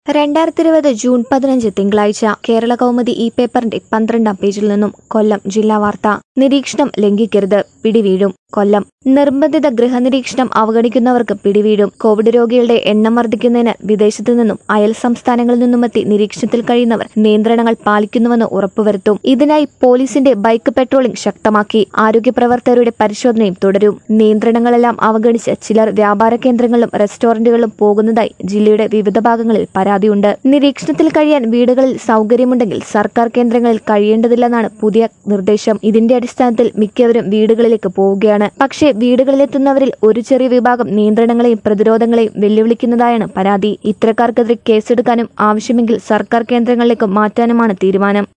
രണ്ടായിരത്തി ഇരുപത് ജൂൺ പതിനഞ്ച് തിങ്കളാഴ്ച കേരള കൗമുദി ഈ പേപ്പറിന്റെ പന്ത്രണ്ടാം പേജിൽ നിന്നും കൊല്ലം ജില്ലാ വാർത്ത നിരീക്ഷണം ലംഘിക്കരുത് പിടിവീഴും കൊല്ലം നിർബന്ധിത ഗൃഹനിരീക്ഷണം അവഗണിക്കുന്നവർക്ക് പിടിവീഴും കോവിഡ് രോഗികളുടെ എണ്ണം വർദ്ധിക്കുന്നതിന് വിദേശത്തു നിന്നും അയൽ സംസ്ഥാനങ്ങളിൽ നിന്നുമെത്തി നിരീക്ഷണത്തിൽ കഴിയുന്നവർ നിയന്ത്രണങ്ങൾ പാലിക്കുന്നുവെന്ന് ഉറപ്പുവരുത്തും ഇതിനായി പോലീസിന്റെ ബൈക്ക് പെട്രോളിംഗ് ശക്തമാക്കി ആരോഗ്യ പ്രവർത്തകരുടെ പരിശോധനയും തുടരും നിയന്ത്രണങ്ങളെല്ലാം അവഗണിച്ച് ചിലർ വ്യാപാര കേന്ദ്രങ്ങളിലും റെസ്റ്റോറന്റുകളിലും പോകുന്നതായി ജില്ലയുടെ വിവിധ ഭാഗങ്ങളിൽ പരാതിയുണ്ട് നിരീക്ഷണത്തിൽ കഴിയാൻ വീടുകളിൽ സൗകര്യമുണ്ടെങ്കിൽ സർക്കാർ കേന്ദ്രങ്ങളിൽ കഴിയേണ്ടതില്ലെന്നാണ് പുതിയ നിർദ്ദേശം ഇതിന്റെ അടിസ്ഥാനത്തിൽ മിക്കവരും വീടുകളിലേക്ക് പോവുകയാണ് പക്ഷേ വീടുകളിലെത്തുന്നവരിൽ ഒരു ചെറിയ വിഭാഗം നിയന്ത്രണങ്ങളെയും പ്രതിരോധങ്ങളെയും വെല്ലുവിളിക്കുന്നതായാണ് പരാതി ഇത്തരക്കാർക്കെതിരെ കേസെടുക്കാനും ആവശ്യമെങ്കിൽ സർക്കാർ കേന്ദ്രങ്ങളിലേക്ക് മാറ്റാനുമാണ് തീരുമാനം